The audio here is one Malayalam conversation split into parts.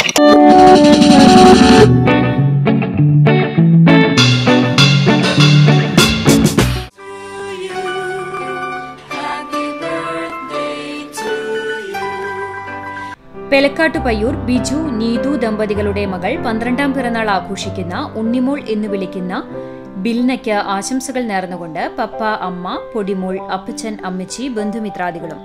പെലക്കാട്ടുപയ്യൂർ ബിജു നീതു ദമ്പതികളുടെ മകൾ പന്ത്രണ്ടാം പിറന്നാൾ ആഘോഷിക്കുന്ന ഉണ്ണിമോൾ എന്ന് വിളിക്കുന്ന ബിൽനയ്ക്ക് ആശംസകൾ നേർന്നുകൊണ്ട് പപ്പ അമ്മ പൊടിമോൾ അപ്പച്ചൻ അമ്മച്ചി ബന്ധുമിത്രാദികളും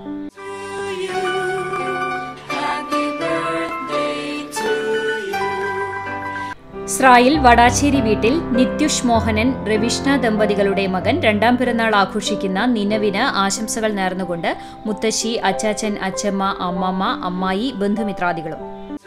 സ്രായിൽ വടാശ്ശേരി വീട്ടിൽ നിത്യുഷ് മോഹനൻ രവിഷ്ണ ദമ്പതികളുടെ മകൻ രണ്ടാം പിറന്നാൾ ആഘോഷിക്കുന്ന നിനവിന് ആശംസകൾ നേർന്നുകൊണ്ട് മുത്തശ്ശി അച്ചാച്ചൻ അച്ചമ്മ അമ്മമ്മ അമ്മായി ബന്ധുമിത്രാദികളും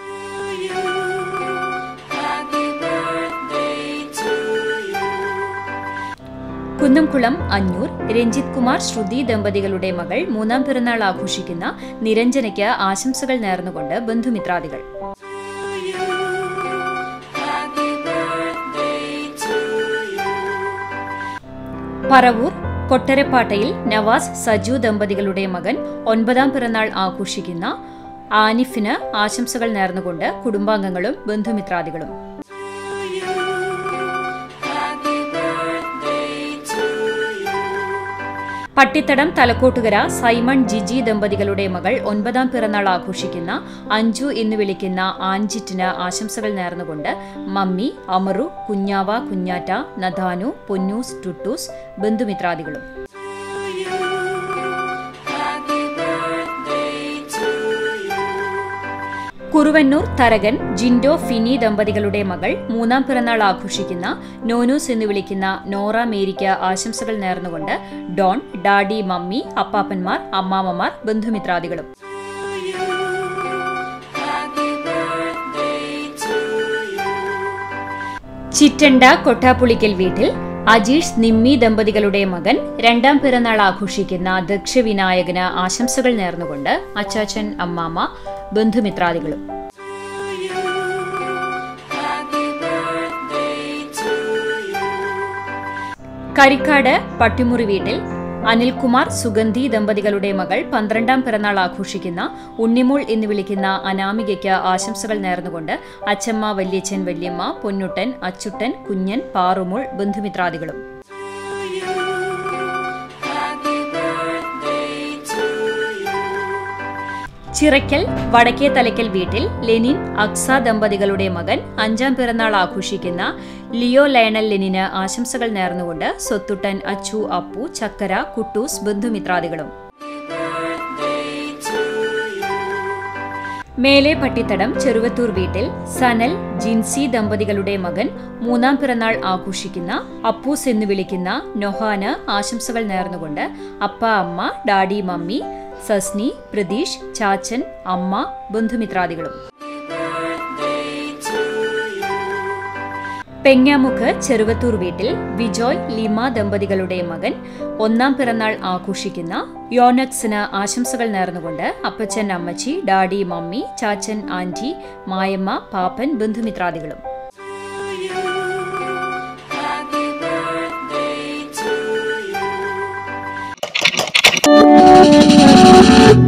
കുന്നംകുളം അഞ്ഞൂർ രഞ്ജിത് കുമാർ ശ്രുതി ദമ്പതികളുടെ മകൾ മൂന്നാം പിറന്നാൾ ആഘോഷിക്കുന്ന നിരഞ്ജനയ്ക്ക് ആശംസകൾ നേർന്നുകൊണ്ട് ബന്ധുമിത്രാദികൾ പറവൂർ കൊട്ടരപ്പാട്ടയിൽ നവാസ് സജു ദമ്പതികളുടെ മകൻ ഒൻപതാം പിറന്നാൾ ആഘോഷിക്കുന്ന ആനിഫിന് ആശംസകൾ നേർന്നുകൊണ്ട് കുടുംബാംഗങ്ങളും ബന്ധുമിത്രാദികളും പട്ടിത്തടം തലക്കോട്ടുകര സൈമൺ ജിജി ദമ്പതികളുടെ മകൾ ഒൻപതാം പിറന്നാൾ ആഘോഷിക്കുന്ന അഞ്ജു എന്ന് വിളിക്കുന്ന ആൻജിറ്റിന് ആശംസകൾ നേർന്നുകൊണ്ട് മമ്മി അമറു കുഞ്ഞാവ കുഞ്ഞാറ്റ നദാനു പൊന്നൂസ് ടുട്ടൂസ് ബന്ധുമിത്രാദികളും കുറുവന്നൂർ തരകൻ ജിൻഡോ ഫിനി ദമ്പതികളുടെ മകൾ മൂന്നാം പിറന്നാൾ ആഘോഷിക്കുന്ന നോനൂസ് എന്ന് വിളിക്കുന്ന നോറ മേരിക്ക് ആശംസകൾ നേർന്നുകൊണ്ട് ഡോൺ ഡാഡി മമ്മി അപ്പാപ്പന്മാർ അമ്മാമ്മമാർ ബന്ധുമിത്രാദികളും ചിറ്റണ്ട കൊട്ടാപ്പുളിക്കൽ വീട്ടിൽ അജീഷ് നിമ്മി ദമ്പതികളുടെ മകൻ രണ്ടാം പിറന്നാൾ ആഘോഷിക്കുന്ന ദക്ഷവിനായകന് ആശംസകൾ നേർന്നുകൊണ്ട് അച്ചാച്ചൻ അമ്മാമ്മ ബന്ധുമിത്രാദികളും കരിക്കാട് പട്ടിമുറി വീട്ടിൽ അനിൽകുമാർ സുഗന്ധി ദമ്പതികളുടെ മകൾ പന്ത്രണ്ടാം പിറന്നാൾ ആഘോഷിക്കുന്ന ഉണ്ണിമോൾ എന്ന് വിളിക്കുന്ന അനാമികയ്ക്ക് ആശംസകൾ നേർന്നുകൊണ്ട് അച്ചമ്മ വല്യച്ഛൻ വല്യമ്മ പൊന്നുട്ടൻ അച്ചുട്ടൻ കുഞ്ഞൻ പാറുമോൾ ബന്ധുമിത്രാദികളും ചിറയ്ക്കൽ വടക്കേ തലയ്ക്കൽ വീട്ടിൽ ലെനിൻ അക്സ ദമ്പതികളുടെ മകൻ അഞ്ചാം പിറന്നാൾ ആഘോഷിക്കുന്ന ലിയോ ലയണൽ ലെനിന് ആശംസകൾ നേർന്നുകൊണ്ട് സ്വത്തുട്ടൻ അച്ചു അപ്പു ചക്കര കുട്ടൂസ് ബന്ധുമിത്രാദികളും മേലെ പട്ടിത്തടം ചെറുവത്തൂർ വീട്ടിൽ സനൽ ജിൻസി ദമ്പതികളുടെ മകൻ മൂന്നാം പിറന്നാൾ ആഘോഷിക്കുന്ന അപ്പൂസ് എന്ന് വിളിക്കുന്ന നൊഹാന് ആശംസകൾ നേർന്നുകൊണ്ട് അപ്പ അമ്മ ഡാഡി മമ്മി സസ്നി പ്രതീഷ് ചാച്ചൻ അമ്മ ബന്ധുമിത്രാദികളും പെങ്ങാമുഖ് ചെറുവത്തൂർ വീട്ടിൽ വിജോയ് ലിമ ദമ്പതികളുടെ മകൻ ഒന്നാം പിറന്നാൾ ആഘോഷിക്കുന്ന യോനക്സിന് ആശംസകൾ നേർന്നുകൊണ്ട് അപ്പച്ചൻ അമ്മച്ചി ഡാഡി മമ്മി ചാച്ചൻ ആന്റി മായമ്മ പാപ്പൻ ബന്ധുമിത്രാദികളും Thank you.